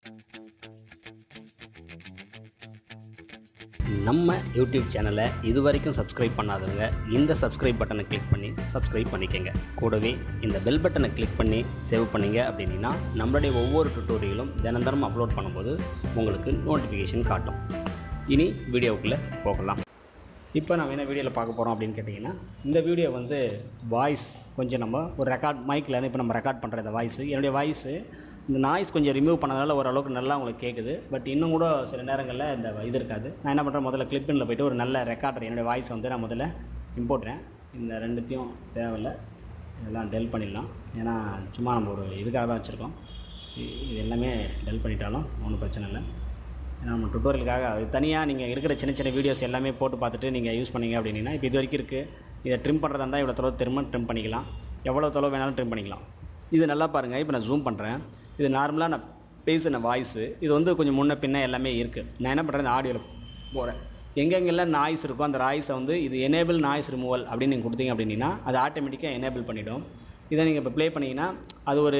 நம்ம யூடியூப் சேனலை இது வரைக்கும் சப்ஸ்கிரைப் பண்ணாதவங்க இந்த சப்ஸ்கிரைப் பட்டனை கிளிக் பண்ணி சப்ஸ்கிரைப் பண்ணிக்கங்க கூடவே இந்த பெல் பட்டனை கிளிக் பண்ணி சேவ் பண்ணீங்க அப்படின்னா நம்மளுடைய ஒவ்வொரு டுட்டோரியலும் தினம் தினம் அப்லோட் பண்ணும்போது உங்களுக்கு நோட்டிஃபிகேஷன் காட்டும் இனி வீடியோவுக்குள்ளே போகலாம் இப்போ நம்ம என்ன வீடியோவில் பார்க்க போகிறோம் அப்படின்னு கேட்டிங்கன்னா இந்த வீடியோ வந்து வாய்ஸ் கொஞ்சம் நம்ம ஒரு ரெக்கார்ட் மைக்கில் இப்போ நம்ம ரெக்கார்ட் பண்ணுற இந்த வாய்ஸு என்னுடைய வாய்ஸு இந்த நாய்ஸ் கொஞ்சம் ரிமூவ் பண்ணதால ஓரளவுக்கு நல்லா உங்களுக்கு கேட்குது பட் இன்னும் கூட சில நேரங்களில் இந்த இது இருக்காது நான் என்ன பண்ணுறேன் முதல்ல கிளிப்பினில் போயிட்டு ஒரு நல்ல ரெக்கார்டர் என்னுடைய வாய்ஸை வந்து நான் முதல்ல இம்போர்ட்றேன் இந்த ரெண்டுத்தையும் தேவையில்லை இதெல்லாம் டெல் பண்ணிடலாம் ஏன்னா சும்மா நம்ம ஒரு இதுக்காக தான் வச்சுருக்கோம் இ- இது எல்லாமே டெல் பண்ணிட்டாலும் ஒன்றும் பிரச்சனை இல்லை ஏன்னா நம்ம டுட்டோரியலுக்காக அது தனியாக நீங்கள் இருக்கிற சின்ன சின்ன வீடியோஸ் எல்லாமே போட்டு பார்த்துட்டு நீங்கள் யூஸ் பண்ணீங்க அப்படின்னா இப்போ இது வரைக்கும் இருக்குது இதை ட்ரிம் பண்ணுறதா இருந்தால் இவ்வளோ தொலைவு திரும்ப ட்ரிம் பண்ணிக்கலாம் எவ்வளோ தொலைவு வேணாலும் ட்ரிம் பண்ணிக்கலாம் இது நல்லா பாருங்கள் இப்போ நான் ஜூம் பண்ணுறேன் இது நார்மலாக நான் பேசின வாய்ஸு இது வந்து கொஞ்சம் முன்ன பின்ன எல்லாமே இருக்குது நான் என்ன பண்ணுறேன் இந்த ஆடியோவில் போகிறேன் எங்கெங்கெல்லாம் நாய்ஸ் இருக்கோ அந்த நாய்ஸை வந்து இது எனேபிள் நாய்ஸ் ரிமூவல் அப்படின்னு நீங்கள் கொடுத்தீங்க அப்படின்னா அது ஆட்டோமேட்டிக்காக எனேபிள் பண்ணிடும் இதை நீங்கள் இப்போ ப்ளே பண்ணிங்கன்னா அது ஒரு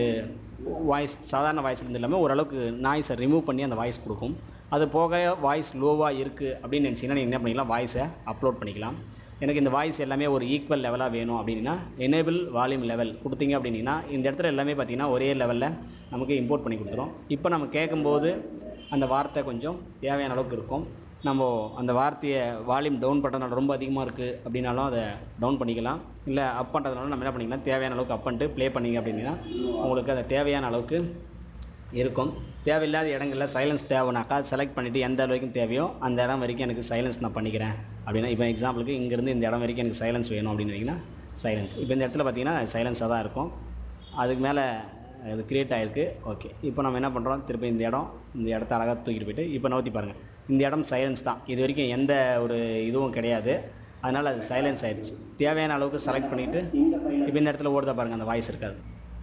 வாய்ஸ் சாதாரண வாய்ஸ்லேருந்து இல்லாமல் ஓரளவுக்கு நாய்ஸை ரிமூவ் பண்ணி அந்த வாய்ஸ் கொடுக்கும் அது போக வாய்ஸ் லோவாக இருக்குது அப்படின்னு நினச்சிங்கன்னா நீங்கள் என்ன பண்ணிக்கலாம் வாய்ஸை அப்லோட் பண்ணிக்கலாம் எனக்கு இந்த வாய்ஸ் எல்லாமே ஒரு ஈக்குவல் லெவலாக வேணும் அப்படின்னா எனேபிள் வால்யூம் லெவல் கொடுத்தீங்க அப்படின்னா இந்த இடத்துல எல்லாமே பார்த்தீங்கன்னா ஒரே லெவலில் நமக்கு இம்போர்ட் பண்ணி கொடுத்துரும் இப்போ நம்ம கேட்கும்போது அந்த வார்த்தை கொஞ்சம் தேவையான அளவுக்கு இருக்கும் நம்ம அந்த வார்த்தையை வால்யூம் டவுன் பண்ணுறதுனால ரொம்ப அதிகமாக இருக்குது அப்படின்னாலும் அதை டவுன் பண்ணிக்கலாம் இல்லை அப் பண்ணுறதுனால நம்ம என்ன பண்ணிக்கலாம் தேவையான அளவுக்கு அப் பண்ணிட்டு ப்ளே பண்ணிங்க அப்படின்னா உங்களுக்கு அது தேவையான அளவுக்கு இருக்கும் தேவையில்லாத இடங்களில் சைலன்ஸ் தேவைனாக்கா செலக்ட் பண்ணிவிட்டு எந்த அளவுக்கு தேவையோ அந்த இடம் வரைக்கும் எனக்கு சைலன்ஸ் நான் பண்ணிக்கிறேன் அப்படின்னா இப்போ எக்ஸாம்பிளுக்கு இங்கேருந்து இந்த இடம் வரைக்கும் எனக்கு சைலன்ஸ் வேணும் அப்படின்னு சைலன்ஸ் இப்போ இந்த இடத்துல பார்த்தீங்கன்னா சைலன்ஸாக தான் இருக்கும் அதுக்கு மேலே இது கிரியேட் ஆகிருக்கு ஓகே இப்போ நம்ம என்ன பண்ணுறோம் திருப்பி இந்த இடம் இந்த இடத்த அழகாக தூக்கிட்டு போயிட்டு இப்போ நவுத்தி பாருங்கள் இந்த இடம் சைலன்ஸ் தான் இது வரைக்கும் எந்த ஒரு இதுவும் கிடையாது அதனால் அது சைலன்ஸ் ஆயிடுச்சு தேவையான அளவுக்கு செலக்ட் பண்ணிவிட்டு இப்போ இந்த இடத்துல ஓடுதா பாருங்கள் அந்த வாய்ஸ் இருக்காது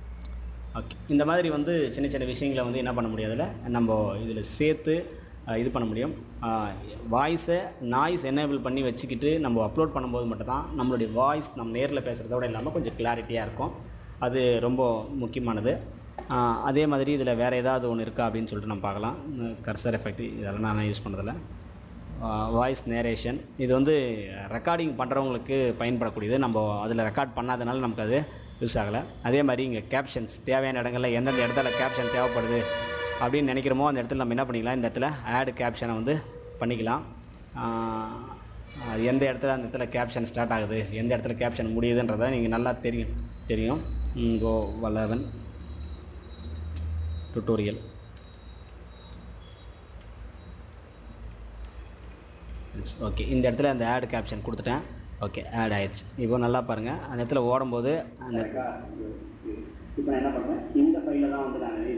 ஓகே இந்த மாதிரி வந்து சின்ன சின்ன விஷயங்களை வந்து என்ன பண்ண முடியாதுல நம்ம இதில் சேர்த்து அஹ், இது பண்ண முடியும் வாய்ஸை நாய்ஸ் எனேபிள் பண்ணி வச்சுக்கிட்டு நம்ம அப்லோட் பண்ணும்போது மட்டும்தான் நம்மளுடைய வாய்ஸ் நம்ம நேரில் பேசுகிறதோட இல்லாமல் கொஞ்சம் கிளாரிட்டியாக இருக்கும் அது ரொம்ப முக்கியமானது அஹ், அதே மாதிரி இதில் வேறு ஏதாவது ஒன்று இருக்கா அப்படின்னு சொல்லிட்டு நம்ம பார்க்கலாம் கர்சர் எஃபெக்ட் இதெல்லாம் நான் யூஸ் பண்ணுறதில்ல வாய்ஸ் நேரேஷன் இது வந்து ரெக்கார்டிங் பண்ணுறவங்களுக்கு பயன்படக்கூடியது நம்ம அதில் ரெக்கார்ட் பண்ணாதனால நமக்கு அது யூஸ் ஆகலை அதே மாதிரி இங்கே கேப்ஷன்ஸ் தேவையான இடங்களில் எந்தெந்த இடத்துல கேப்ஷன் தேவைப்படுது அப்படின்னு நினைக்கிறோமோ அந்த இடத்துல நம்ம என்ன பண்ணிக்கலாம் இந்த இடத்துல ஆட் கேப்ஷனை வந்து பண்ணிக்கலாம் ஆஹ், அது எந்த இடத்துல அந்த இடத்துல கேப்ஷன் ஸ்டார்ட் ஆகுது எந்த இடத்துல கேப்ஷன் முடியுதுன்றதை நீங்கள் நல்லா தெரியும் தெரியும் கோ வல்லவன் டுட்டோரியல் ஓகே இந்த இடத்துல அந்த ஆட் கேப்ஷன் கொடுத்துட்டேன் ஓகே ஆட் ஆயிடுச்சு இப்போ நல்லா பாருங்கள் அந்த இடத்துல ஓடும்போது அந்த இப்போ நான் என்ன பண்ணுறேன் இந்த ஃபைலில் தான் வந்து நான்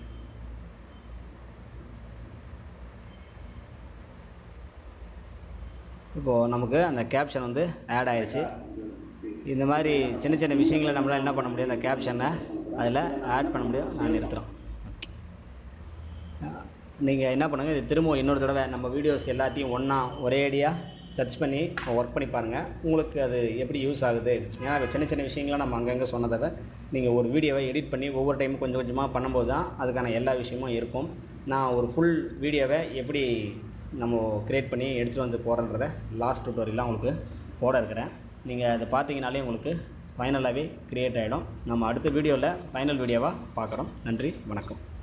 இப்போது நமக்கு அந்த கேப்ஷன் வந்து ஆட் ஆயிடுச்சு இந்த மாதிரி சின்ன சின்ன விஷயங்களை நம்மளால் என்ன பண்ண முடியும் அந்த கேப்ஷனை அதில் ஆட் பண்ண முடியும் நான் நிறுத்துகிறோம் நீங்கள் என்ன பண்ணுங்கள் இது திரும்ப இன்னொரு தடவை நம்ம வீடியோஸ் எல்லாத்தையும் ஒன்றா ஒரே அடியாக சர்ச் பண்ணி ஒர்க் பண்ணி பாருங்கள் உங்களுக்கு அது எப்படி யூஸ் ஆகுது ஏன்னா இப்ப சின்ன சின்ன விஷயங்களை நம்ம அங்கங்கே சொன்னதை நீங்கள் ஒரு வீடியோவை எடிட் பண்ணி ஒவ்வொரு டைமும் கொஞ்சம் கொஞ்சமாக பண்ணும்போது தான் அதுக்கான எல்லா விஷயமும் இருக்கும் நான் ஒரு ஃபுல் வீடியோவை எப்படி நம்ம க்ரியேட் பண்ணி எடுத்துகிட்டு வந்து போகிறன்றத லாஸ்ட் டுட்டோரியலாக உங்களுக்கு போட இருக்கிறேன் நீங்கள் அதை பார்த்தீங்கனாலே உங்களுக்கு ஃபைனலாகவே க்ரியேட் ஆகிடும் நம்ம அடுத்த வீடியோவில் ஃபைனல் வீடியோவாக பார்க்குறோம் நன்றி வணக்கம்